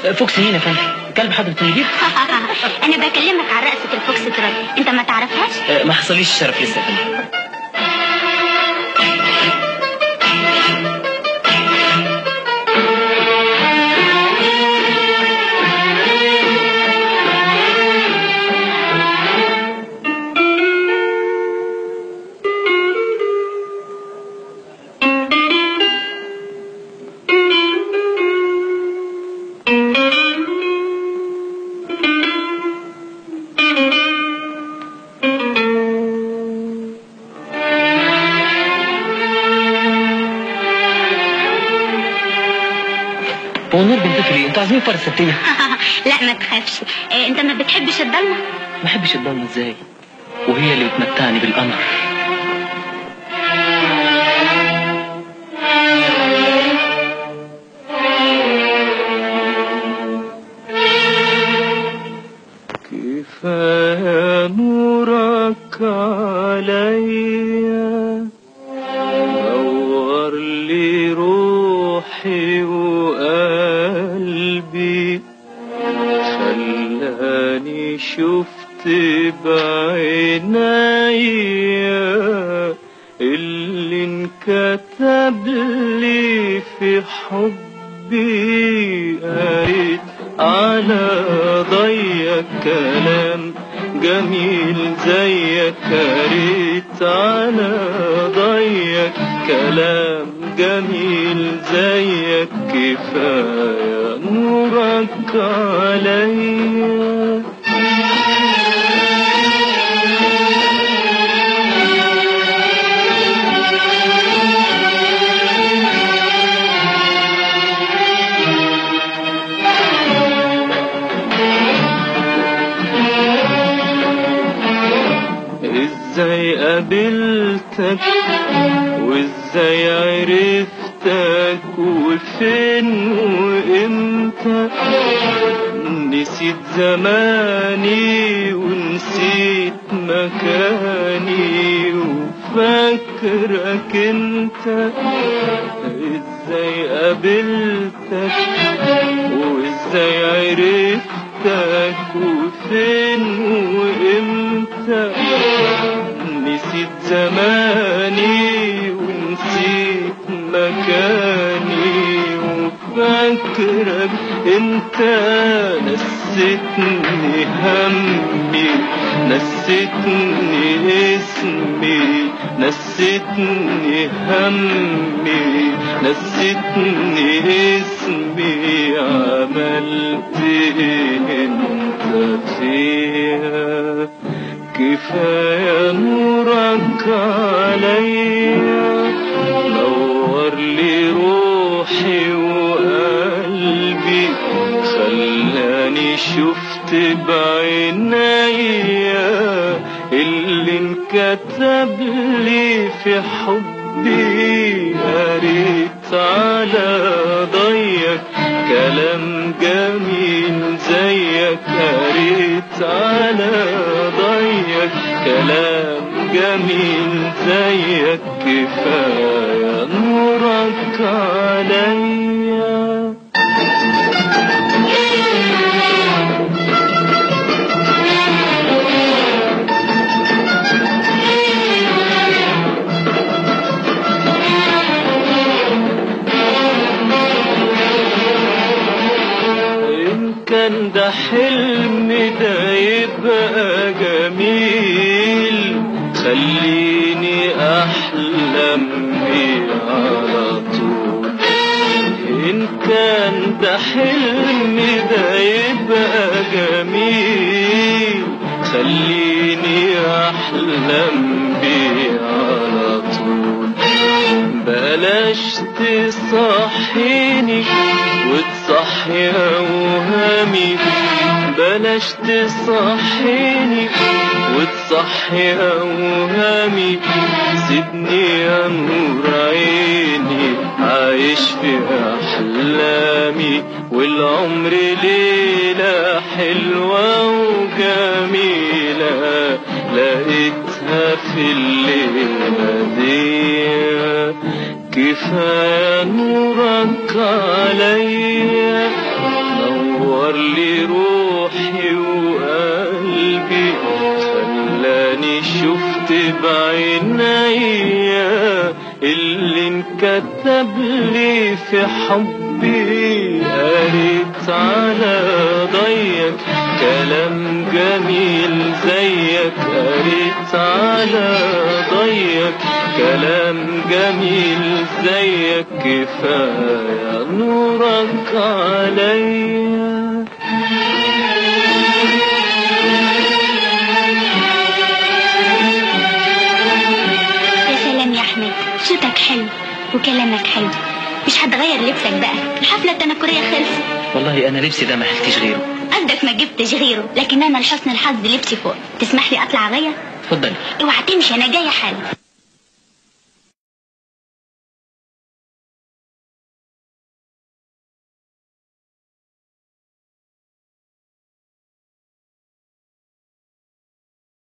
فوكس مين يا فندم كلب حضرة المدير انا بكلمك عن رقصة الفوكس تروت انت ما تعرفهاش آه، ما حصليش الشرف لسه يا فندم هو النور بينطفي ليه؟ انتوا عايزين فرق ستية؟ لا ما تخافش إيه، انت ما بتحبش الضلمة ما بحبش الضلمة ازاي؟ وهي اللي بتمتعني بالقمر كفاية نورك عليا نور لي روحي وقلبي خلاني شفت بعينيا اللي انكتب لي في حبي قريت على ضيق كلام جميل زيك قريت على ضيق كلام جميل زيك كفاية نورك عليا ازاي قابلتك وازاي عرفتك وفين وامتى نسيت زماني ونسيت مكاني وفاكرك انت ازاي قابلتك وازاي عرفتك وفين وامتى نسيت زماني ونسيت مكاني وفاكرك انت نسيتني همي نسيتني اسمي نسيتني همي نسيتني اسمي عملت ايه انت فيها كفاية نورك عليا نور لي روحي وقلبي خلاني شفت بعينيا اللي انكتب لي في حبي قريت على ضيق كلام جميل زيك قريت على ضيق كلام جميل زيك كفاية نورك عليا إن كان ده حلم ده يبقى جميل خليني أحلم بيه على طول إن كان ده حلم ده يبقى جميل خليني أحلم بيه على طول بلاش تصحيني وتصحي أوهامي بلاش تصحيني وتصحي أوهامي سيبني يا نور عيني عايش في أحلامي والعمر ليلة حلوة وجميلة لقيتها في الليلة دي كفاية نورك عليا قبلي في حبي قريت على ضيق كلام جميل زيك قريت على ضيق كلام جميل زيك كفاية نورك عليا يا سلام يا احمد صوتك حلو وكلامك حلو مش هتغير لبسك بقى الحفله التنكريه خلصت والله انا لبسي ده ما حلتش غيره قدك ما جبتش غيره لكن انا لحسن الحظ لبسي فوق تسمح لي اطلع غير اتفضلي اوعى تمشي انا جايه حالا